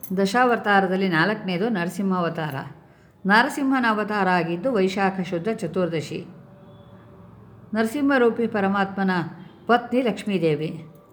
ದಶಾವತಾರದಲ್ಲಿ ನಾಲ್ಕನೇದು ನರಸಿಂಹಾವತಾರ ನರಸಿಂಹನ ಅವತಾರ ಆಗಿದ್ದು ವೈಶಾಖ ಶುದ್ಧ ಚತುರ್ದಶಿ ನರಸಿಂಹರೂಪಿ ಪರಮಾತ್ಮನ ಪತ್ನಿ ಲಕ್ಷ್ಮೀದೇವಿ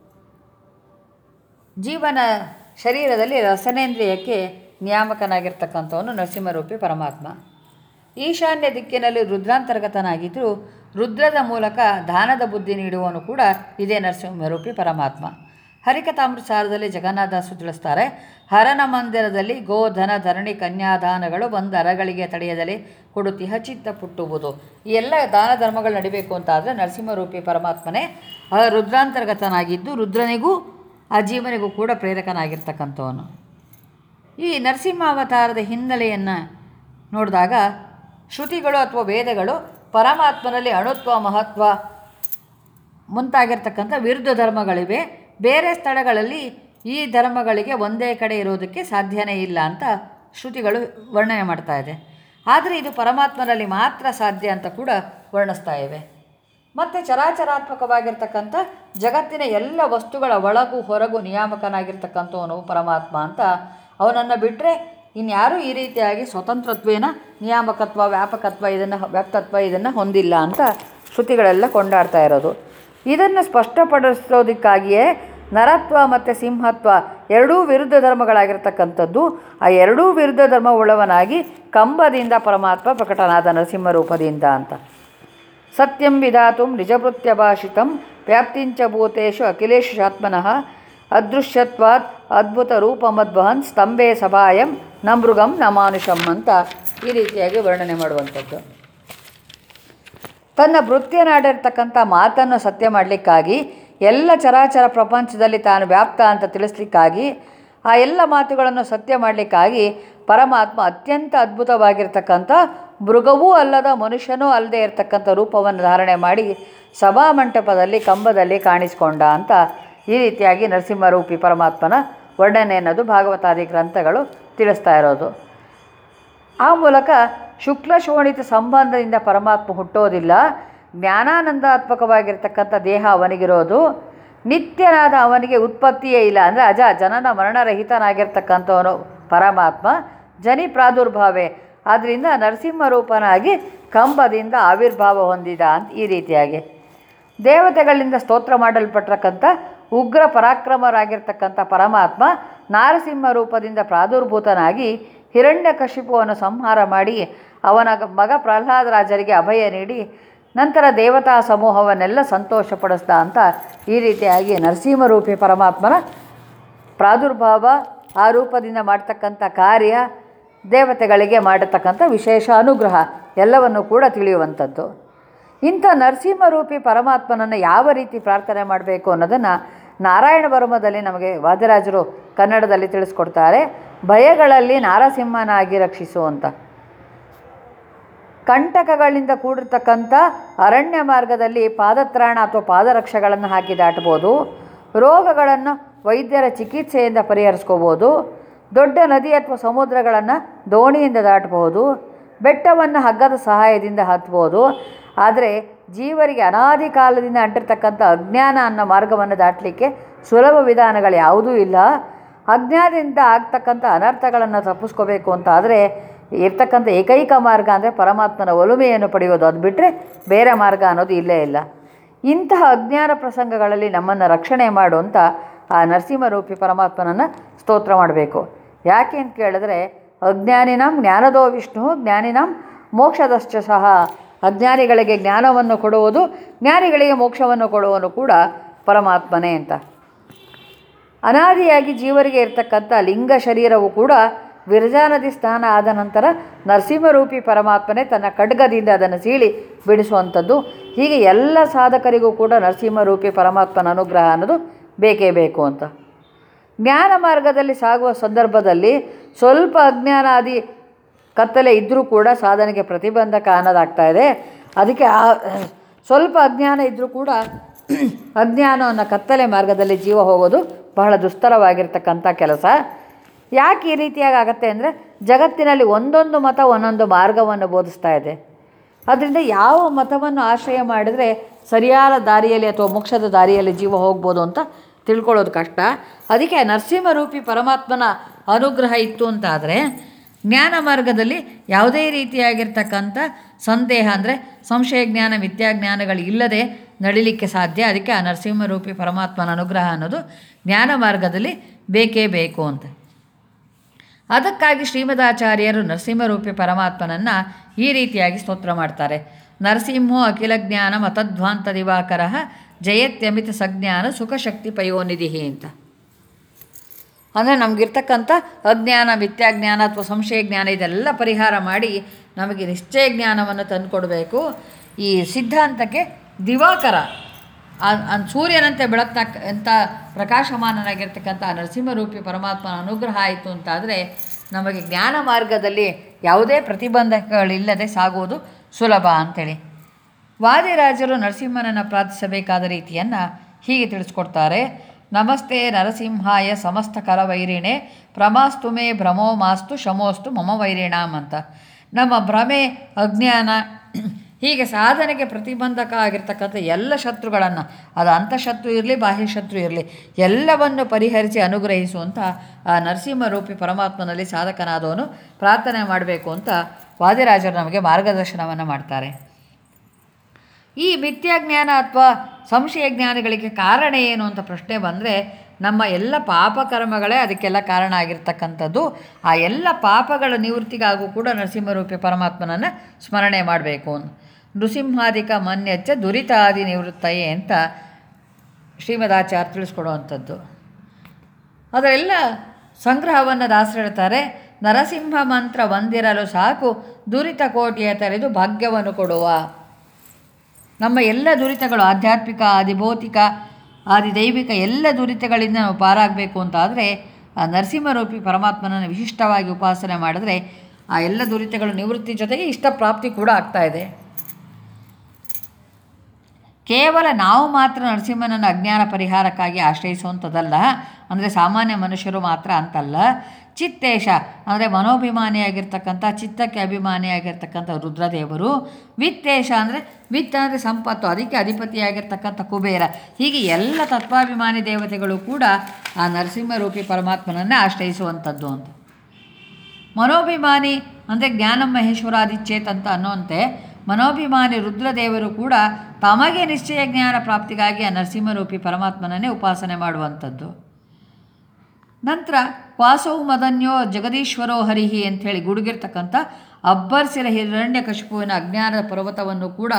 ಜೀವನ ಶರೀರದಲ್ಲಿ ರಸನೇಂದ್ರಿಯಕ್ಕೆ ನಿಯಾಮಕನಾಗಿರ್ತಕ್ಕಂಥವನು ನರಸಿಂಹರೂಪಿ ಪರಮಾತ್ಮ ಈಶಾನ್ಯ ದಿಕ್ಕಿನಲ್ಲಿ ರುದ್ರಾಂತರ್ಗತನಾಗಿದ್ದರೂ ರುದ್ರದ ಮೂಲಕ ದಾನದ ಬುದ್ಧಿ ನೀಡುವವನು ಕೂಡ ಇದೇ ನರಸಿಂಹರೂಪಿ ಪರಮಾತ್ಮ ಹರಿಕಥಾಮೃತಸಾರದಲ್ಲಿ ಜಗನ್ನಾಥದಾಸರು ತಿಳಿಸ್ತಾರೆ ಹರನ ಮಂದಿರದಲ್ಲಿ ಗೋಧನ ಧರಣಿ ಕನ್ಯಾದಾನಗಳು ಬಂದು ಅರಗಳಿಗೆ ತಡೆಯದಲೆ ಕೊಡುತ್ತಿಹ ಚಿತ್ತ ಪುಟ್ಟುವುದು ಈ ಎಲ್ಲ ದಾನ ಧರ್ಮಗಳು ನಡಿಬೇಕು ಅಂತಾದರೆ ನರಸಿಂಹರೂಪಿ ಪರಮಾತ್ಮನೇ ಆ ರುದ್ರಾಂತರ್ಗತನಾಗಿದ್ದು ರುದ್ರನಿಗೂ ಆ ಜೀವನಿಗೂ ಕೂಡ ಪ್ರೇರಕನಾಗಿರ್ತಕ್ಕಂಥವನು ಈ ನರಸಿಂಹಾವತಾರದ ಹಿನ್ನೆಲೆಯನ್ನು ನೋಡಿದಾಗ ಶ್ರುತಿಗಳು ಅಥವಾ ವೇದಗಳು ಪರಮಾತ್ಮನಲ್ಲಿ ಅಣುತ್ವ ಮಹತ್ವ ಮುಂತಾಗಿರ್ತಕ್ಕಂಥ ವಿರುದ್ಧ ಧರ್ಮಗಳಿವೆ ಬೇರೆ ಸ್ಥಳಗಳಲ್ಲಿ ಈ ಧರ್ಮಗಳಿಗೆ ಒಂದೇ ಕಡೆ ಇರೋದಕ್ಕೆ ಸಾಧ್ಯನೇ ಇಲ್ಲ ಅಂತ ಶ್ರುತಿಗಳು ವರ್ಣನೆ ಮಾಡ್ತಾ ಇದೆ ಆದರೆ ಇದು ಪರಮಾತ್ಮನಲ್ಲಿ ಮಾತ್ರ ಸಾಧ್ಯ ಅಂತ ಕೂಡ ವರ್ಣಿಸ್ತಾ ಇವೆ ಮತ್ತು ಚರಾಚರಾತ್ಮಕವಾಗಿರ್ತಕ್ಕಂಥ ಜಗತ್ತಿನ ಎಲ್ಲ ವಸ್ತುಗಳ ಒಳಗೂ ಹೊರಗೂ ನಿಯಾಮಕನಾಗಿರ್ತಕ್ಕಂಥವನು ಪರಮಾತ್ಮ ಅಂತ ಅವನನ್ನು ಬಿಟ್ಟರೆ ಇನ್ಯಾರೂ ಈ ರೀತಿಯಾಗಿ ಸ್ವತಂತ್ರತ್ವೇನ ನಿಯಾಮಕತ್ವ ವ್ಯಾಪಕತ್ವ ಇದನ್ನು ವ್ಯಾಪ್ತತ್ವ ಇದನ್ನು ಹೊಂದಿಲ್ಲ ಅಂತ ಶ್ರುತಿಗಳೆಲ್ಲ ಕೊಂಡಾಡ್ತಾ ಇರೋದು ಇದನ್ನು ಸ್ಪಷ್ಟಪಡಿಸೋದಕ್ಕಾಗಿಯೇ ನರತ್ವ ಮತ್ತು ಸಿಂಹತ್ವ ಎರಡೂ ವಿರುದ್ಧ ಧರ್ಮಗಳಾಗಿರ್ತಕ್ಕಂಥದ್ದು ಆ ಎರಡೂ ವಿರುದ್ಧ ಧರ್ಮ ಉಳ್ಳವನಾಗಿ ಕಂಬದಿಂದ ಪರಮಾತ್ಮ ಪ್ರಕಟನಾದ ನರಸಿಂಹ ರೂಪದಿಂದ ಅಂತ ಸತ್ಯಂ ವಿಧಾತು ನಿಜಭೃತ್ಯ ಭಾಷಿತಂ ವ್ಯಾಪ್ತಿಂಚ ಭೂತೇಶು ಅಖಿಲೇಶು ಶಾತ್ಮನಃ ಅದೃಶ್ಯತ್ವಾತ್ ಅದ್ಭುತ ರೂಪಮದ್ವಹನ್ ಸ್ತಂಭೆ ಸಭಾಯಂ ನ ಮೃಗಂ ನ ಮಾನುಷಂ ಅಂತ ಈ ರೀತಿಯಾಗಿ ವರ್ಣನೆ ಮಾಡುವಂಥದ್ದು ತನ್ನ ಭೃತ್ಯನಾಡಿರ್ತಕ್ಕಂಥ ಮಾತನ್ನು ಸತ್ಯ ಮಾಡಲಿಕ್ಕಾಗಿ ಎಲ್ಲ ಚರಾಚರ ಪ್ರಪಂಚದಲ್ಲಿ ತಾನು ವ್ಯಾಪ್ತ ಅಂತ ತಿಳಿಸ್ಲಿಕ್ಕಾಗಿ ಆ ಎಲ್ಲ ಮಾತುಗಳನ್ನು ಸತ್ಯ ಮಾಡಲಿಕ್ಕಾಗಿ ಪರಮಾತ್ಮ ಅತ್ಯಂತ ಅದ್ಭುತವಾಗಿರ್ತಕ್ಕಂಥ ಮೃಗವೂ ಅಲ್ಲದ ಮನುಷ್ಯನೂ ಅಲ್ಲದೆ ಇರತಕ್ಕಂಥ ರೂಪವನ್ನು ಧಾರಣೆ ಮಾಡಿ ಸಭಾಮಂಟಪದಲ್ಲಿ ಕಂಬದಲ್ಲಿ ಕಾಣಿಸಿಕೊಂಡ ಅಂತ ಈ ರೀತಿಯಾಗಿ ನರಸಿಂಹರೂಪಿ ಪರಮಾತ್ಮನ ವರ್ಣನೆ ಅನ್ನೋದು ಭಾಗವತಾದಿ ಗ್ರಂಥಗಳು ತಿಳಿಸ್ತಾ ಇರೋದು ಆ ಮೂಲಕ ಶುಕ್ಲ ಶೋಣಿತ ಸಂಬಂಧದಿಂದ ಪರಮಾತ್ಮ ಹುಟ್ಟೋದಿಲ್ಲ ಜ್ಞಾನಾನಂದಾತ್ಮಕವಾಗಿರ್ತಕ್ಕಂಥ ದೇಹ ಅವನಿಗಿರೋದು ನಿತ್ಯನಾದ ಅವನಿಗೆ ಉತ್ಪತ್ತಿಯೇ ಇಲ್ಲ ಅಂದರೆ ಅಜ ಜನನ ಮರಣರಹಿತನಾಗಿರ್ತಕ್ಕಂಥವನು ಪರಮಾತ್ಮ ಜನಿ ಪ್ರಾದುರ್ಭಾವೇ ಆದ್ದರಿಂದ ನರಸಿಂಹರೂಪನಾಗಿ ಕಂಬದಿಂದ ಆವಿರ್ಭಾವ ಹೊಂದಿದ ಅಂತ ಈ ರೀತಿಯಾಗಿ ದೇವತೆಗಳಿಂದ ಸ್ತೋತ್ರ ಮಾಡಲ್ಪಟ್ಟಿರಕ್ಕಂಥ ಉಗ್ರ ಪರಾಕ್ರಮರಾಗಿರ್ತಕ್ಕಂಥ ಪರಮಾತ್ಮ ನಾರಸಿಂಹ ರೂಪದಿಂದ ಪ್ರಾದುರ್ಭೂತನಾಗಿ ಹಿರಣ್ಯಕಶಿಪುವನ್ನು ಸಂಹಾರ ಮಾಡಿ ಅವನ ಮಗ ಪ್ರಹ್ಲಾದರಾಜರಿಗೆ ಅಭಯ ನೀಡಿ ನಂತರ ದೇವತಾ ಸಮೂಹವನ್ನೆಲ್ಲ ಸಂತೋಷಪಡಿಸ್ದ ಅಂತ ಈ ರೀತಿಯಾಗಿ ನರಸಿಂಹರೂಪಿ ಪರಮಾತ್ಮನ ಪ್ರಾದುರ್ಭಾವ ಆ ರೂಪದಿಂದ ಮಾಡ್ತಕ್ಕಂಥ ಕಾರ್ಯ ದೇವತೆಗಳಿಗೆ ಮಾಡತಕ್ಕಂಥ ವಿಶೇಷ ಅನುಗ್ರಹ ಎಲ್ಲವನ್ನು ಕೂಡ ತಿಳಿಯುವಂಥದ್ದು ಇಂಥ ನರಸಿಂಹರೂಪಿ ಪರಮಾತ್ಮನನ್ನು ಯಾವ ರೀತಿ ಪ್ರಾರ್ಥನೆ ಮಾಡಬೇಕು ಅನ್ನೋದನ್ನು ನಾರಾಯಣ ವರ್ಮದಲ್ಲಿ ನಮಗೆ ವಾದಿರಾಜರು ಕನ್ನಡದಲ್ಲಿ ತಿಳಿಸ್ಕೊಡ್ತಾರೆ ಭಯಗಳಲ್ಲಿ ನಾರಸಿಂಹನಾಗಿ ರಕ್ಷಿಸು ಅಂತ ಕಂಟಕಗಳಿಂದ ಕೂಡಿರ್ತಕ್ಕಂಥ ಅರಣ್ಯ ಮಾರ್ಗದಲ್ಲಿ ಪಾದತ್ರಾಣ ಅಥವಾ ಪಾದರಕ್ಷೆಗಳನ್ನು ಹಾಕಿ ದಾಟ್ಬೋದು ರೋಗಗಳನ್ನು ವೈದ್ಯರ ಚಿಕಿತ್ಸೆಯಿಂದ ಪರಿಹರಿಸ್ಕೋಬೋದು ದೊಡ್ಡ ನದಿ ಅಥವಾ ಸಮುದ್ರಗಳನ್ನು ದೋಣಿಯಿಂದ ದಾಟಬಹುದು ಬೆಟ್ಟವನ್ನು ಹಗ್ಗದ ಸಹಾಯದಿಂದ ಹತ್ಬೋದು ಆದರೆ ಜೀವರಿಗೆ ಅನಾದಿ ಕಾಲದಿಂದ ಅಂಟಿರ್ತಕ್ಕಂಥ ಅಜ್ಞಾನ ಅನ್ನೋ ಮಾರ್ಗವನ್ನು ದಾಟಲಿಕ್ಕೆ ಸುಲಭ ವಿಧಾನಗಳು ಯಾವುದೂ ಇಲ್ಲ ಅಜ್ಞಾನದಿಂದ ಆಗ್ತಕ್ಕಂಥ ಅನರ್ಥಗಳನ್ನು ತಪ್ಪಿಸ್ಕೋಬೇಕು ಅಂತ ಆದರೆ ಇರ್ತಕ್ಕಂಥ ಏಕೈಕ ಮಾರ್ಗ ಅಂದರೆ ಪರಮಾತ್ಮನ ಒಲುಮೆಯನ್ನು ಪಡೆಯೋದು ಅದು ಬಿಟ್ಟರೆ ಬೇರೆ ಮಾರ್ಗ ಅನ್ನೋದು ಇಲ್ಲೇ ಇಲ್ಲ ಇಂತಹ ಅಜ್ಞಾನ ಪ್ರಸಂಗಗಳಲ್ಲಿ ನಮ್ಮನ್ನು ರಕ್ಷಣೆ ಮಾಡುವಂಥ ಆ ನರಸಿಂಹರೂಪಿ ಪರಮಾತ್ಮನನ್ನು ಸ್ತೋತ್ರ ಮಾಡಬೇಕು ಯಾಕೆ ಅಂತ ಕೇಳಿದ್ರೆ ಅಜ್ಞಾನಿನಂ ಜ್ಞಾನದೋ ವಿಷ್ಣು ಜ್ಞಾನಿನಂ ಮೋಕ್ಷದಶ್ಚ ಸಹ ಅಜ್ಞಾನಿಗಳಿಗೆ ಜ್ಞಾನವನ್ನು ಕೊಡುವುದು ಜ್ಞಾನಿಗಳಿಗೆ ಮೋಕ್ಷವನ್ನು ಕೊಡುವನು ಕೂಡ ಪರಮಾತ್ಮನೇ ಅಂತ ಅನಾದಿಯಾಗಿ ಜೀವರಿಗೆ ಇರ್ತಕ್ಕಂಥ ಲಿಂಗ ಶರೀರವು ಕೂಡ ವಿರಜಾ ನದಿ ಸ್ನಾನ ಆದ ನಂತರ ನರಸಿಂಹರೂಪಿ ಪರಮಾತ್ಮನೇ ತನ್ನ ಖಡ್ಗದಿಂದ ಅದನ್ನು ಸೀಳಿ ಬಿಡಿಸುವಂಥದ್ದು ಹೀಗೆ ಎಲ್ಲ ಸಾಧಕರಿಗೂ ಕೂಡ ನರಸಿಂಹರೂಪಿ ಪರಮಾತ್ಮನ ಅನುಗ್ರಹ ಅನ್ನೋದು ಬೇಕೇ ಬೇಕು ಅಂತ ಜ್ಞಾನ ಮಾರ್ಗದಲ್ಲಿ ಸಾಗುವ ಸಂದರ್ಭದಲ್ಲಿ ಸ್ವಲ್ಪ ಅಜ್ಞಾನಾದಿ ಕತ್ತಲೆ ಇದ್ದರೂ ಕೂಡ ಸಾಧನೆಗೆ ಪ್ರತಿಬಂಧಕ ಅನ್ನೋದಾಗ್ತಾ ಇದೆ ಅದಕ್ಕೆ ಆ ಸ್ವಲ್ಪ ಅಜ್ಞಾನ ಇದ್ದರೂ ಕೂಡ ಅಜ್ಞಾನ ಅನ್ನೋ ಕತ್ತಲೆ ಮಾರ್ಗದಲ್ಲಿ ಜೀವ ಹೋಗೋದು ಬಹಳ ದುಸ್ತರವಾಗಿರ್ತಕ್ಕಂಥ ಕೆಲಸ ಯಾಕೆ ಈ ರೀತಿಯಾಗಿ ಆಗತ್ತೆ ಅಂದರೆ ಜಗತ್ತಿನಲ್ಲಿ ಒಂದೊಂದು ಮತ ಒಂದೊಂದು ಮಾರ್ಗವನ್ನು ಬೋಧಿಸ್ತಾ ಇದೆ ಅದರಿಂದ ಯಾವ ಮತವನ್ನು ಆಶ್ರಯ ಮಾಡಿದರೆ ಸರಿಯಾದ ದಾರಿಯಲ್ಲಿ ಅಥವಾ ಮೋಕ್ಷದ ದಾರಿಯಲ್ಲಿ ಜೀವ ಹೋಗ್ಬೋದು ಅಂತ ತಿಳ್ಕೊಳ್ಳೋದು ಕಷ್ಟ ಅದಕ್ಕೆ ನರಸಿಂಹರೂಪಿ ಪರಮಾತ್ಮನ ಅನುಗ್ರಹ ಇತ್ತು ಅಂತಾದರೆ ಜ್ಞಾನ ಮಾರ್ಗದಲ್ಲಿ ಯಾವುದೇ ರೀತಿಯಾಗಿರ್ತಕ್ಕಂಥ ಸಂದೇಹ ಅಂದರೆ ಸಂಶಯ ಜ್ಞಾನ ಮಿಥ್ಯಾಜ್ಞಾನಗಳು ಇಲ್ಲದೆ ನಡಿಲಿಕ್ಕೆ ಸಾಧ್ಯ ಅದಕ್ಕೆ ಆ ನರಸಿಂಹರೂಪಿ ಪರಮಾತ್ಮನ ಅನುಗ್ರಹ ಅನ್ನೋದು ಜ್ಞಾನ ಮಾರ್ಗದಲ್ಲಿ ಬೇಕೇ ಬೇಕು ಅಂತ ಅದಕ್ಕಾಗಿ ಶ್ರೀಮದಾಚಾರ್ಯರು ನರಸಿಂಹರೂಪಿ ಪರಮಾತ್ಮನನ್ನು ಈ ರೀತಿಯಾಗಿ ಸ್ತೋತ್ರ ಮಾಡ್ತಾರೆ ನರಸಿಂಹೋ ಅಖಿಲ ಜ್ಞಾನ ಮತಧ್ವಾಂತ ದಿವಾಕರ ಜಯತ್ಯಮಿತ ಸಜ್ಞಾನ ಸುಖಶಕ್ತಿ ಪಯೋನಿಧಿ ಅಂತ ಅಂದರೆ ನಮಗಿರ್ತಕ್ಕಂಥ ಅಜ್ಞಾನ ಮಿಥ್ಯಾಜ್ಞಾನ ಅಥವಾ ಸಂಶಯ ಜ್ಞಾನ ಇದೆಲ್ಲ ಪರಿಹಾರ ಮಾಡಿ ನಮಗೆ ನಿಶ್ಚಯ ಜ್ಞಾನವನ್ನು ತಂದುಕೊಡಬೇಕು ಈ ಸಿದ್ಧಾಂತಕ್ಕೆ ದಿವಾಕರ ಆ- ಆ ಸೂರ್ಯನಂತೆ ಬೆಳಗ್ತಕ್ಕ ಎಂಥ ಪ್ರಕಾಶಮಾನನಾಗಿರ್ತಕ್ಕಂಥ ನರಸಿಂಹರೂಪಿ ಪರಮಾತ್ಮನ ಅನುಗ್ರಹ ಆಯಿತು ಅಂತಾದರೆ ನಮಗೆ ಜ್ಞಾನ ಮಾರ್ಗದಲ್ಲಿ ಯಾವುದೇ ಪ್ರತಿಬಂಧಕಗಳಿಲ್ಲದೆ ಸಾಗುವುದು ಸುಲಭ ಅಂಥೇಳಿ ವಾದಿರಾಜರು ನರಸಿಂಹನನ್ನು ಪ್ರಾರ್ಥಿಸಬೇಕಾದ ರೀತಿಯನ್ನು ಹೀಗೆ ತಿಳಿಸ್ಕೊಡ್ತಾರೆ ನಮಸ್ತೆ ನರಸಿಂಹಾಯ ಸಮಸ್ತ ಕಲವೈರಿಣೆ ಪ್ರಮಾಸ್ತು ಮೇ ಭ್ರಮೋ ಮಾಸ್ತು ಶಮೋಸ್ತು ಮಮ ವೈರಿಣಾಮ್ ಅಂತ ನಮ್ಮ ಭ್ರಮೆ ಅಜ್ಞಾನ ಹೀಗೆ ಸಾಧನೆಗೆ ಪ್ರತಿಬಂಧಕ ಆಗಿರ್ತಕ್ಕಂಥ ಎಲ್ಲ ಶತ್ರುಗಳನ್ನು ಅದು ಅಂತಃಶತ್ರು ಇರಲಿ ಬಾಹ್ಯ ಶತ್ರು ಇರಲಿ ಎಲ್ಲವನ್ನು ಪರಿಹರಿಸಿ ಅನುಗ್ರಹಿಸುವಂಥ ಆ ನರಸಿಂಹರೂಪಿ ಪರಮಾತ್ಮನಲ್ಲಿ ಸಾಧಕನಾದವನು ಪ್ರಾರ್ಥನೆ ಮಾಡಬೇಕು ಅಂತ ವಾದಿರಾಜರು ನಮಗೆ ಮಾರ್ಗದರ್ಶನವನ್ನು ಮಾಡ್ತಾರೆ ಈ ಮಿಥ್ಯಾಜ್ಞಾನ ಅಥವಾ ಸಂಶಯ ಜ್ಞಾನಗಳಿಗೆ ಕಾರಣ ಏನು ಅಂತ ಪ್ರಶ್ನೆ ಬಂದರೆ ನಮ್ಮ ಎಲ್ಲ ಪಾಪಕರ್ಮಗಳೇ ಅದಕ್ಕೆಲ್ಲ ಕಾರಣ ಆಗಿರ್ತಕ್ಕಂಥದ್ದು ಆ ಎಲ್ಲ ಪಾಪಗಳ ನಿವೃತ್ತಿಗಾಗೂ ಕೂಡ ನರಸಿಂಹರೂಪಿ ಪರಮಾತ್ಮನನ್ನು ಸ್ಮರಣೆ ಮಾಡಬೇಕು ನೃಸಿಂಹಾದಿಕ ಮನ್ಯಚ್ಚ ದುರಿತಾದಿ ನಿವೃತ್ತಯೇ ಅಂತ ಶ್ರೀಮದಾಚಾರ್ಯ ತಿಳಿಸ್ಕೊಡುವಂಥದ್ದು ಅದರೆಲ್ಲ ಸಂಗ್ರಹವನ್ನು ದಾಸರು ಹೇಳ್ತಾರೆ ನರಸಿಂಹ ಮಂತ್ರ ಒಂದಿರಲು ಸಾಕು ದುರಿತ ಕೋಟಿಯ ತೆರೆದು ಭಾಗ್ಯವನ್ನು ಕೊಡುವ ನಮ್ಮ ಎಲ್ಲ ದುರಿತಗಳು ಆಧ್ಯಾತ್ಮಿಕ ಆದಿಭೌತಿಕ ಆದಿದೈವಿಕ ಎಲ್ಲ ದುರಿತಗಳಿಂದ ನಾವು ಪಾರಾಗಬೇಕು ಅಂತಾದರೆ ಆ ನರಸಿಂಹರೂಪಿ ಪರಮಾತ್ಮನನ್ನು ವಿಶಿಷ್ಟವಾಗಿ ಉಪಾಸನೆ ಮಾಡಿದ್ರೆ ಆ ಎಲ್ಲ ದುರಿತಗಳು ನಿವೃತ್ತಿ ಜೊತೆಗೆ ಇಷ್ಟ ಪ್ರಾಪ್ತಿ ಕೂಡ ಆಗ್ತಾ ಇದೆ ಕೇವಲ ನಾವು ಮಾತ್ರ ನರಸಿಂಹನನ್ನು ಅಜ್ಞಾನ ಪರಿಹಾರಕ್ಕಾಗಿ ಆಶ್ರಯಿಸುವಂಥದ್ದಲ್ಲ ಅಂದರೆ ಸಾಮಾನ್ಯ ಮನುಷ್ಯರು ಮಾತ್ರ ಅಂತಲ್ಲ ಚಿತ್ತೇಶ ಅಂದರೆ ಮನೋಭಿಮಾನಿಯಾಗಿರ್ತಕ್ಕಂಥ ಚಿತ್ತಕ್ಕೆ ಅಭಿಮಾನಿಯಾಗಿರ್ತಕ್ಕಂಥ ರುದ್ರದೇವರು ವಿತ್ತೇಶ ಅಂದರೆ ವಿತ್ತ ಅಂದರೆ ಸಂಪತ್ತು ಅದಕ್ಕೆ ಅಧಿಪತಿಯಾಗಿರ್ತಕ್ಕಂಥ ಕುಬೇರ ಹೀಗೆ ಎಲ್ಲ ತತ್ವಾಭಿಮಾನಿ ದೇವತೆಗಳು ಕೂಡ ಆ ನರಸಿಂಹರೂಪಿ ಪರಮಾತ್ಮನನ್ನೇ ಆಶ್ರಯಿಸುವಂಥದ್ದು ಅಂತ ಮನೋಭಿಮಾನಿ ಅಂದರೆ ಜ್ಞಾನ ಮಹೇಶ್ವರಾದಿಚ್ಛೇತ್ ಅಂತ ಅನ್ನೋಂತೆ ಮನೋಭಿಮಾನಿ ರುದ್ರದೇವರು ಕೂಡ ತಮಗೆ ನಿಶ್ಚಯ ಜ್ಞಾನ ಪ್ರಾಪ್ತಿಗಾಗಿ ಆ ನರಸಿಂಹರೂಪಿ ಪರಮಾತ್ಮನನ್ನೇ ಉಪಾಸನೆ ಮಾಡುವಂಥದ್ದು ನಂತರ ವಾಸವು ಮದನ್ಯೋ ಜಗದೀಶ್ವರೋ ಹರಿಹಿ ಅಂಥೇಳಿ ಗುಡುಗಿರ್ತಕ್ಕಂಥ ಅಬ್ಬರ್ಸಿರ ಹಿರಣ್ಯ ಕಶಿಪುವಿನ ಅಜ್ಞಾನದ ಪರ್ವತವನ್ನು ಕೂಡ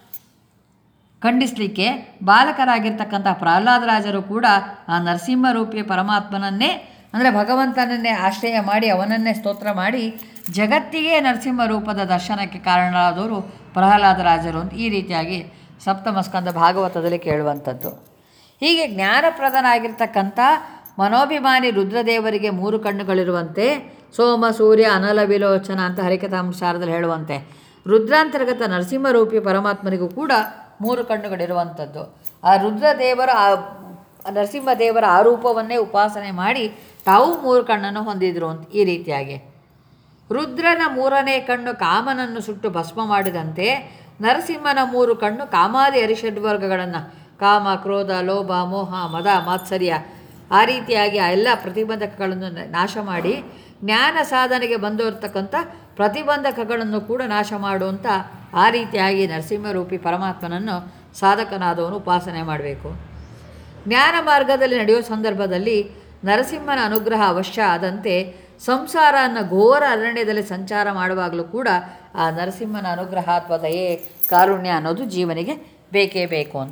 ಖಂಡಿಸಲಿಕ್ಕೆ ಬಾಲಕರಾಗಿರ್ತಕ್ಕಂಥ ಪ್ರಹ್ಲಾದರಾಜರು ಕೂಡ ಆ ನರಸಿಂಹರೂಪಿ ಪರಮಾತ್ಮನನ್ನೇ ಅಂದರೆ ಭಗವಂತನನ್ನೇ ಆಶ್ರಯ ಮಾಡಿ ಅವನನ್ನೇ ಸ್ತೋತ್ರ ಮಾಡಿ ಜಗತ್ತಿಗೆ ನರಸಿಂಹ ರೂಪದ ದರ್ಶನಕ್ಕೆ ಕಾರಣರಾದವರು ಪ್ರಹ್ಲಾದರಾಜರು ಅಂತ ಈ ರೀತಿಯಾಗಿ ಸಪ್ತಮಸ್ಕಂದ ಭಾಗವತದಲ್ಲಿ ಕೇಳುವಂಥದ್ದು ಹೀಗೆ ಜ್ಞಾನಪ್ರದನಾಗಿರ್ತಕ್ಕಂಥ ಮನೋಭಿಮಾನಿ ರುದ್ರದೇವರಿಗೆ ಮೂರು ಕಣ್ಣುಗಳಿರುವಂತೆ ಸೋಮ ಸೂರ್ಯ ಅನಲ ವಿಲೋಚನ ಅಂತ ಹರಿಕಥಾಂಸಾರದಲ್ಲಿ ಹೇಳುವಂತೆ ರುದ್ರಾಂತರ್ಗತ ನರಸಿಂಹರೂಪಿ ಪರಮಾತ್ಮನಿಗೂ ಕೂಡ ಮೂರು ಕಣ್ಣುಗಳಿರುವಂಥದ್ದು ಆ ರುದ್ರದೇವರ ಆ ನರಸಿಂಹದೇವರ ಆ ರೂಪವನ್ನೇ ಉಪಾಸನೆ ಮಾಡಿ ತಾವು ಮೂರು ಕಣ್ಣನ್ನು ಹೊಂದಿದ್ರು ಅಂತ ಈ ರೀತಿಯಾಗಿ ರುದ್ರನ ಮೂರನೇ ಕಣ್ಣು ಕಾಮನನ್ನು ಸುಟ್ಟು ಭಸ್ಮ ಮಾಡಿದಂತೆ ನರಸಿಂಹನ ಮೂರು ಕಣ್ಣು ಕಾಮಾದಿ ಅರಿಷಡ್ವರ್ಗಗಳನ್ನು ಕಾಮ ಕ್ರೋಧ ಲೋಭ ಮೋಹ ಮದ ಮಾತ್ಸರ್ಯ ಆ ರೀತಿಯಾಗಿ ಆ ಎಲ್ಲ ಪ್ರತಿಬಂಧಕಗಳನ್ನು ನ- ನಾಶ ಮಾಡಿ ಜ್ಞಾನ ಸಾಧನೆಗೆ ಬಂದಿರತಕ್ಕಂಥ ಪ್ರತಿಬಂಧಕಗಳನ್ನು ಕೂಡ ನಾಶ ಮಾಡುವಂಥ ಆ ರೀತಿಯಾಗಿ ನರಸಿಂಹರೂಪಿ ಪರಮಾತ್ಮನನ್ನು ಸಾಧಕನಾದವನು ಉಪಾಸನೆ ಮಾಡಬೇಕು ಜ್ಞಾನ ಮಾರ್ಗದಲ್ಲಿ ನಡೆಯುವ ಸಂದರ್ಭದಲ್ಲಿ ನರಸಿಂಹನ ಅನುಗ್ರಹ ಅವಶ್ಯ ಆದಂತೆ ಸಂಸಾರ ಅನ್ನೋ ಘೋರ ಅರಣ್ಯದಲ್ಲಿ ಸಂಚಾರ ಮಾಡುವಾಗಲೂ ಕೂಡ ಆ ನರಸಿಂಹನ ಅನುಗ್ರಹ ಅಥವಾ ದಯೆ ಕಾರುಣ್ಯ ಅನ್ನೋದು ಜೀವನಿಗೆ ಬೇಕೇ ಬೇಕು ಅಂತ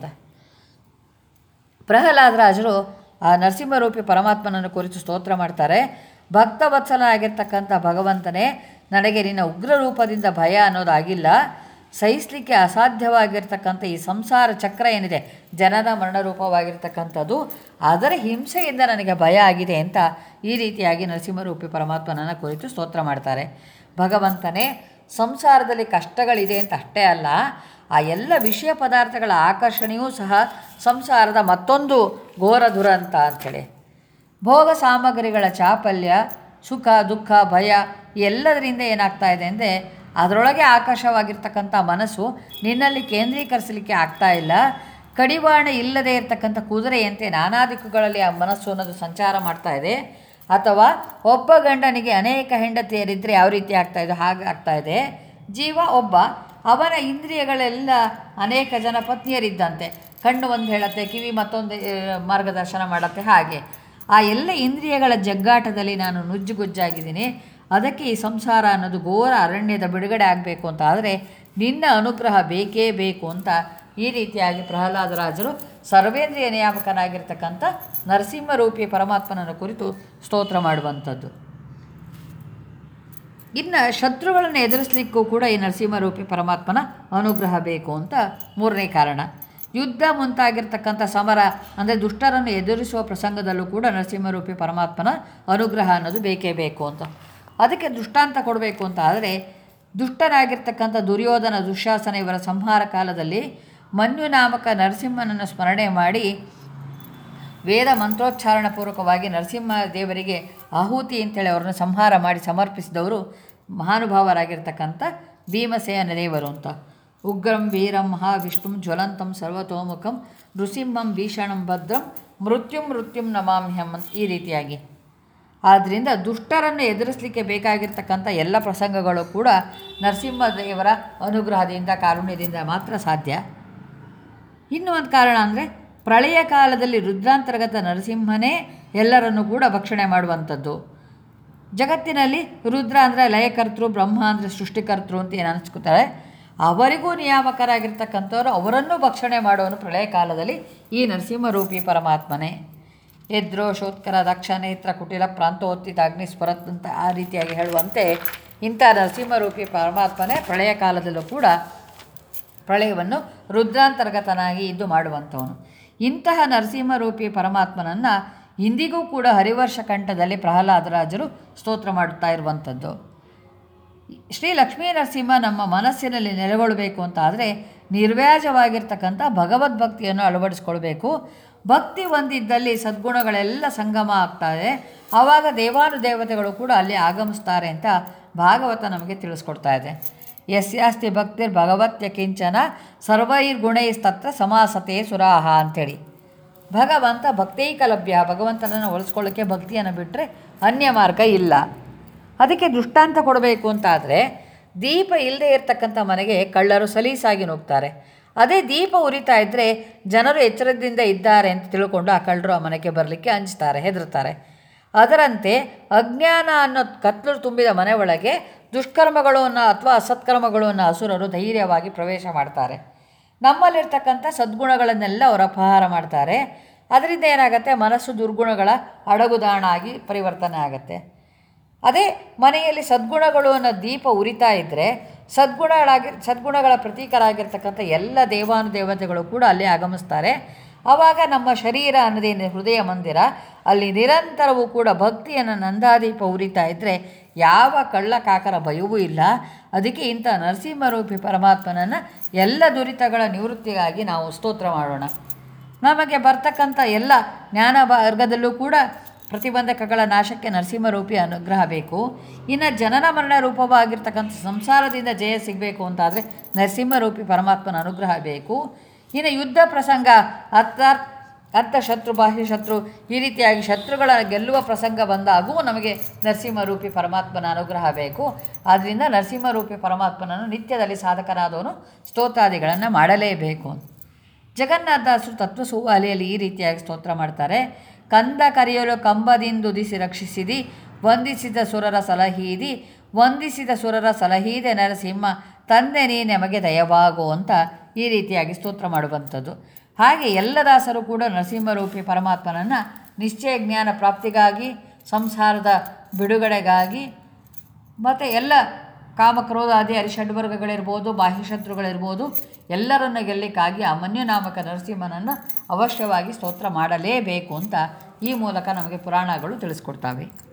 ಪ್ರಹ್ಲಾದರಾಜರು ಆ ನರಸಿಂಹರೂಪಿ ಪರಮಾತ್ಮನನ್ನು ಕುರಿತು ಸ್ತೋತ್ರ ಮಾಡ್ತಾರೆ ಭಕ್ತವತ್ಸಲ ಆಗಿರ್ತಕ್ಕಂಥ ಭಗವಂತನೇ ನನಗೆ ನಿನ್ನ ಉಗ್ರ ರೂಪದಿಂದ ಭಯ ಅನ್ನೋದಾಗಿಲ್ಲ ಸಹಿಸಲಿಕ್ಕೆ ಅಸಾಧ್ಯವಾಗಿರ್ತಕ್ಕಂಥ ಈ ಸಂಸಾರ ಚಕ್ರ ಏನಿದೆ ಜನನ ಮರಣ ರೂಪವಾಗಿರ್ತಕ್ಕಂಥದ್ದು ಅದರ ಹಿಂಸೆಯಿಂದ ನನಗೆ ಭಯ ಆಗಿದೆ ಅಂತ ಈ ರೀತಿಯಾಗಿ ನರಸಿಂಹರೂಪಿ ಪರಮಾತ್ಮನನ್ನು ಕುರಿತು ಸ್ತೋತ್ರ ಮಾಡ್ತಾರೆ ಭಗವಂತನೇ ಸಂಸಾರದಲ್ಲಿ ಕಷ್ಟಗಳಿದೆ ಅಂತ ಅಷ್ಟೇ ಅಲ್ಲ ಆ ಎಲ್ಲ ವಿಷಯ ಪದಾರ್ಥಗಳ ಆಕರ್ಷಣೆಯೂ ಸಹ ಸಂಸಾರದ ಮತ್ತೊಂದು ಘೋರ ದುರಂತ ಅಂಥೇಳಿ ಭೋಗ ಸಾಮಗ್ರಿಗಳ ಚಾಪಲ್ಯ ಸುಖ ದುಃಖ ಭಯ ಈ ಎಲ್ಲದರಿಂದ ಏನಾಗ್ತಾ ಇದೆ ಅಂದರೆ ಅದರೊಳಗೆ ಆಕರ್ಷವಾಗಿರ್ತಕ್ಕಂಥ ಮನಸ್ಸು ನಿನ್ನಲ್ಲಿ ಕೇಂದ್ರೀಕರಿಸಲಿಕ್ಕೆ ಆಗ್ತಾ ಇಲ್ಲ ಕಡಿವಾಣ ಇಲ್ಲದೆ ಇರತಕ್ಕಂಥ ಕುದುರೆಯಂತೆ ನಾನಾ ದಿಕ್ಕುಗಳಲ್ಲಿ ಆ ಮನಸ್ಸು ಅನ್ನೋದು ಸಂಚಾರ ಮಾಡ್ತಾ ಇದೆ ಅಥವಾ ಒಬ್ಬ ಗಂಡನಿಗೆ ಅನೇಕ ಹೆಂಡತಿಯರಿದ್ದರೆ ಯಾವ ರೀತಿ ಆಗ್ತಾ ಇದೆ ಹಾಗೆ ಆಗ್ತಾ ಇದೆ ಜೀವ ಒಬ್ಬ ಅವನ ಇಂದ್ರಿಯಗಳೆಲ್ಲ ಅನೇಕ ಜನ ಪತ್ನಿಯರಿದ್ದಂತೆ ಕಣ್ಣು ಒಂದು ಹೇಳುತ್ತೆ ಕಿವಿ ಮತ್ತೊಂದು ಆ, ಮಾರ್ಗದರ್ಶನ ಮಾಡುತ್ತೆ ಹಾಗೆ ಆ ಎಲ್ಲ ಇಂದ್ರಿಯಗಳ ಜಗ್ಗಾಟದಲ್ಲಿ ನಾನು ನುಜ್ಜುಗುಜ್ಜಾಗಿದ್ದೀನಿ ಅದಕ್ಕೆ ಈ ಸಂಸಾರ ಅನ್ನೋದು ಘೋರ ಅರಣ್ಯದ ಬಿಡುಗಡೆ ಆಗಬೇಕು ಅಂತ ಆದರೆ ನಿನ್ನ ಅನುಗ್ರಹ ಬೇಕೇ ಬೇಕು ಅಂತ ಈ ರೀತಿಯಾಗಿ ಪ್ರಹ್ಲಾದರಾಜರು ಸರ್ವೇಂದ್ರಿಯ ನಿಯಾಮಕನಾಗಿರ್ತಕ್ಕಂಥ ನರಸಿಂಹರೂಪಿ ಪರಮಾತ್ಮನನ್ನು ಕುರಿತು ಸ್ತೋತ್ರ ಮಾಡುವಂಥದ್ದು ಇನ್ನು ಶತ್ರುಗಳನ್ನು ಎದುರಿಸಲಿಕ್ಕೂ ಕೂಡ ಈ ನರಸಿಂಹರೂಪಿ ಪರಮಾತ್ಮನ ಅನುಗ್ರಹ ಬೇಕು ಅಂತ ಮೂರನೇ ಕಾರಣ ಯುದ್ಧ ಮುಂತಾಗಿರ್ತಕ್ಕಂಥ ಸಮರ ಅಂದರೆ ದುಷ್ಟರನ್ನು ಎದುರಿಸುವ ಪ್ರಸಂಗದಲ್ಲೂ ಕೂಡ ನರಸಿಂಹರೂಪಿ ಪರಮಾತ್ಮನ ಅನುಗ್ರಹ ಅನ್ನೋದು ಬೇಕೇ ಬೇಕು ಅಂತ ಅದಕ್ಕೆ ದೃಷ್ಟಾಂತ ಕೊಡಬೇಕು ಅಂತ ಆದರೆ ದುಷ್ಟನಾಗಿರ್ತಕ್ಕಂಥ ದುರ್ಯೋಧನ ದುಶ್ಯಾಸನ ಇವರ ಸಂಹಾರ ಕಾಲದಲ್ಲಿ ಮನ್ಯು ನಾಮಕ ನರಸಿಂಹನನ್ನು ಸ್ಮರಣೆ ಮಾಡಿ ವೇದ ಮಂತ್ರೋಚ್ಚಾರಣ ಪೂರ್ವಕವಾಗಿ ನರಸಿಂಹ ದೇವರಿಗೆ ಆಹುತಿ ಅಂತೇಳಿ ಅವರನ್ನು ಸಂಹಾರ ಮಾಡಿ ಸಮರ್ಪಿಸಿದವರು ಮಹಾನುಭಾವರಾಗಿರ್ತಕ್ಕಂಥ ಭೀಮಸೇನ ದೇವರು ಅಂತ ಉಗ್ರಂ ವೀರಂ ಮಹಾವಿಷ್ಣುಂ ಜ್ವಲಂತಂ ಸರ್ವತೋಮುಖಂ ನೃಸಿಂಹಂ ಭೀಷಣಂ ಭದ್ರಂ ಮೃತ್ಯುಂ ಮೃತ್ಯುಂ ನಮಾಮ್ಯಹಂ ಅಂತ ಈ ರೀತಿಯಾಗಿ ಆದ್ದರಿಂದ ದುಷ್ಟರನ್ನು ಎದುರಿಸಲಿಕ್ಕೆ ಬೇಕಾಗಿರ್ತಕ್ಕಂಥ ಎಲ್ಲ ಪ್ರಸಂಗಗಳು ಕೂಡ ನರಸಿಂಹ ದೇವರ ಅನುಗ್ರಹದಿಂದ ಕಾರುಣ್ಯದಿಂದ ಮಾತ್ರ ಸಾಧ್ಯ ಇನ್ನೂ ಒಂದು ಕಾರಣ ಅಂದರೆ ಪ್ರಳಯ ಕಾಲದಲ್ಲಿ ರುದ್ರಾಂತರ್ಗತ ನರಸಿಂಹನೇ ಎಲ್ಲರನ್ನೂ ಕೂಡ ಭಕ್ಷಣೆ ಮಾಡುವಂಥದ್ದು ಜಗತ್ತಿನಲ್ಲಿ ರುದ್ರ ಅಂದರೆ ಲಯಕರ್ತೃ ಬ್ರಹ್ಮ ಅಂದರೆ ಸೃಷ್ಟಿಕರ್ತೃ ಅಂತ ಏನು ಅನಿಸ್ಕೊತಾರೆ ಅವರಿಗೂ ನಿಯಾಮಕರಾಗಿರ್ತಕ್ಕಂಥವ್ರು ಅವರನ್ನೂ ಭಕ್ಷಣೆ ಮಾಡೋನು ಪ್ರಳಯ ಕಾಲದಲ್ಲಿ ಈ ನರಸಿಂಹರೂಪಿ ಪರಮಾತ್ಮನೇ ಯದ್ರೋಷೋತ್ಕರ ದಕ್ಷ ನೇತ್ರ ಕುಟಿಲ ಪ್ರಾಂತೋತ್ತಿತ ಅಗ್ನಿಸ್ವರತ್ ಅಂತ ಆ ರೀತಿಯಾಗಿ ಹೇಳುವಂತೆ ಇಂಥ ನರಸಿಂಹರೂಪಿ ಪರಮಾತ್ಮನೇ ಪ್ರಳಯ ಕಾಲದಲ್ಲೂ ಕೂಡ ಪ್ರಳಯವನ್ನು ರುದ್ರಾಂತರ್ಗತನಾಗಿ ಇದ್ದು ಮಾಡುವಂಥವನು ಇಂತಹ ನರಸಿಂಹರೂಪಿ ಪರಮಾತ್ಮನನ್ನು ಇಂದಿಗೂ ಕೂಡ ಹರಿವರ್ಷ ಕಂಠದಲ್ಲಿ ಪ್ರಹ್ಲಾದರಾಜರು ಸ್ತೋತ್ರ ಮಾಡುತ್ತಾ ಇರುವಂಥದ್ದು ಶ್ರೀ ಲಕ್ಷ್ಮೀ ನರಸಿಂಹ ನಮ್ಮ ಮನಸ್ಸಿನಲ್ಲಿ ನೆಲೆಗೊಳ್ಳಬೇಕು ಅಂತ ಆದರೆ ನಿರ್ವ್ಯಾಜವಾಗಿರ್ತಕ್ಕಂಥ ಭಗವದ್ಭಕ್ತಿಯನ್ನು ಅಳವಡಿಸ್ಕೊಳ್ಬೇಕು ಭಕ್ತಿ ಹೊಂದಿದ್ದಲ್ಲಿ ಸದ್ಗುಣಗಳೆಲ್ಲ ಸಂಗಮ ಆಗ್ತಾರೆ ಆವಾಗ ದೇವಾನುದೇವತೆಗಳು ಕೂಡ ಅಲ್ಲಿ ಆಗಮಿಸ್ತಾರೆ ಅಂತ ಭಾಗವತ ನಮಗೆ ತಿಳಿಸ್ಕೊಡ್ತಾ ಇದೆ ಯಸ್ಯಾಸ್ತಿ ಭಕ್ತಿರ್ ಭಗವತ್ಯ ಕಿಂಚನ ಸರ್ವೈರ್ಗುಣೈಸ್ತತ್ರ ಸಮಾಸತೆ ಸುರಾಹ ಅಂಥೇಳಿ ಭಗವಂತ ಭಕ್ತೈಕಲಭ್ಯ ಭಗವಂತನನ್ನು ಒಲಿಸ್ಕೊಳ್ಳೋಕ್ಕೆ ಭಕ್ತಿಯನ್ನು ಬಿಟ್ಟರೆ ಅನ್ಯ ಮಾರ್ಗ ಇಲ್ಲ ಅದಕ್ಕೆ ದೃಷ್ಟಾಂತ ಕೊಡಬೇಕು ಅಂತಾದರೆ ದೀಪ ಇಲ್ಲದೆ ಇರತಕ್ಕಂಥ ಮನೆಗೆ ಕಳ್ಳರು ಸಲೀಸಾಗಿ ನುಗ್ತಾರೆ ಅದೇ ದೀಪ ಉರಿತಾ ಇದ್ದರೆ ಜನರು ಎಚ್ಚರದಿಂದ ಇದ್ದಾರೆ ಅಂತ ತಿಳ್ಕೊಂಡು ಆ ಕಳ್ಳರು ಆ ಮನೆಗೆ ಬರಲಿಕ್ಕೆ ಅಂಜ್ತಾರೆ ಹೆದರ್ತಾರೆ ಅದರಂತೆ ಅಜ್ಞಾನ ಅನ್ನೋ ಕತ್ಲು ತುಂಬಿದ ಮನೆ ಒಳಗೆ ದುಷ್ಕರ್ಮಗಳು ಅನ್ನೋ ಅಥವಾ ಅಸತ್ಕರ್ಮಗಳು ಅನ್ನೋ ಅಸುರರು ಧೈರ್ಯವಾಗಿ ಪ್ರವೇಶ ಮಾಡ್ತಾರೆ ನಮ್ಮಲ್ಲಿರ್ತಕ್ಕಂಥ ಸದ್ಗುಣಗಳನ್ನೆಲ್ಲ ಅವರು ಅಪಹಾರ ಮಾಡ್ತಾರೆ ಅದರಿಂದ ಏನಾಗುತ್ತೆ ಮನಸ್ಸು ದುರ್ಗುಣಗಳ ಅಡಗುದಾಣ ಆಗಿ ಪರಿವರ್ತನೆ ಆಗುತ್ತೆ ಅದೇ ಮನೆಯಲ್ಲಿ ಸದ್ಗುಣಗಳು ಅನ್ನೋ ದೀಪ ಉರಿತಾ ಇದ್ದರೆ ಸದ್ಗುಣಗಳಾಗಿ ಸದ್ಗುಣಗಳ ಪ್ರತೀಕರಾಗಿರ್ತಕ್ಕಂಥ ಎಲ್ಲ ದೇವಾನುದೇವತೆಗಳು ಕೂಡ ಅಲ್ಲಿ ಆಗಮಿಸ್ತಾರೆ ಆವಾಗ ನಮ್ಮ ಶರೀರ ಅನ್ನೋದೇನು ಹೃದಯ ಮಂದಿರ ಅಲ್ಲಿ ನಿರಂತರವೂ ಕೂಡ ಭಕ್ತಿಯನ್ನು ನಂದಾದೀಪ ಉರಿತಾ ಇದ್ದರೆ ಯಾವ ಕಳ್ಳ ಕಾಕರ ಭಯವೂ ಇಲ್ಲ ಅದಕ್ಕೆ ಇಂಥ ನರಸಿಂಹರೂಪಿ ಪರಮಾತ್ಮನನ್ನು ಎಲ್ಲ ದುರಿತಗಳ ನಿವೃತ್ತಿಗಾಗಿ ನಾವು ಸ್ತೋತ್ರ ಮಾಡೋಣ ನಮಗೆ ಬರ್ತಕ್ಕಂಥ ಎಲ್ಲ ಜ್ಞಾನ ವರ್ಗದಲ್ಲೂ ಕೂಡ ಪ್ರತಿಬಂಧಕಗಳ ನಾಶಕ್ಕೆ ನರಸಿಂಹರೂಪಿ ಅನುಗ್ರಹ ಬೇಕು ಇನ್ನು ಜನನ ಮರಣ ರೂಪವಾಗಿರ್ತಕ್ಕಂಥ ಸಂಸಾರದಿಂದ ಜಯ ಸಿಗಬೇಕು ಅಂತಾದರೆ ನರಸಿಂಹರೂಪಿ ಪರಮಾತ್ಮನ ಅನುಗ್ರಹ ಬೇಕು ಇನ್ನು ಯುದ್ಧ ಪ್ರಸಂಗ ಅರ್ಥ ಅರ್ಥ ಶತ್ರು ಬಾಹ್ಯ ಶತ್ರು ಈ ರೀತಿಯಾಗಿ ಶತ್ರುಗಳ ಗೆಲ್ಲುವ ಪ್ರಸಂಗ ಬಂದಾಗೂ ನಮಗೆ ನರಸಿಂಹರೂಪಿ ಪರಮಾತ್ಮನ ಅನುಗ್ರಹ ಬೇಕು ಆದ್ದರಿಂದ ನರಸಿಂಹರೂಪಿ ಪರಮಾತ್ಮನನ್ನು ನಿತ್ಯದಲ್ಲಿ ಸಾಧಕನಾದವನು ಸ್ತೋತ್ರಾದಿಗಳನ್ನು ಮಾಡಲೇಬೇಕು ಜಗನ್ನಾಥದಾಸರು ತತ್ವ ಸುವಾಲಿಯಲ್ಲಿ ಈ ರೀತಿಯಾಗಿ ಸ್ತೋತ್ರ ಮಾಡ್ತಾರೆ ಕಂದ ಕರೆಯಲು ಕಂಬದಿಂದುದಿಸಿ ರಕ್ಷಿಸಿದಿ ವಂದಿಸಿದ ಸುರರ ಸಲಹೀದಿ ವಂದಿಸಿದ ಸುರರ ಸಲಹೀದೆ ನರಸಿಂಹ ತಂದೆ ನೀ ನಮಗೆ ದಯವಾಗು ಅಂತ ಈ ರೀತಿಯಾಗಿ ಸ್ತೋತ್ರ ಮಾಡುವಂಥದ್ದು ಹಾಗೆ ಎಲ್ಲ ದಾಸರು ಕೂಡ ನರಸಿಂಹರೂಪಿ ಪರಮಾತ್ಮನನ್ನು ನಿಶ್ಚಯ ಜ್ಞಾನ ಪ್ರಾಪ್ತಿಗಾಗಿ ಸಂಸಾರದ ಬಿಡುಗಡೆಗಾಗಿ ಮತ್ತು ಎಲ್ಲ ಕಾಮಕ್ರೋಧಾದಿ ಅರಿಷಡ್ವರ್ಗಗಳಿರ್ಬೋದು ಬಾಹ್ಯಶತ್ರುಗಳಿರ್ಬೋದು ಎಲ್ಲರನ್ನು ಗೆಲ್ಲಕ್ಕಾಗಿ ಆ ಮನ್ಯುನಾಮಕ ನರಸಿಂಹನನ್ನು ಅವಶ್ಯವಾಗಿ ಸ್ತೋತ್ರ ಮಾಡಲೇಬೇಕು ಅಂತ ಈ ಮೂಲಕ ನಮಗೆ ಪುರಾಣಗಳು ತಿಳಿಸ್ಕೊಡ್ತಾವೆ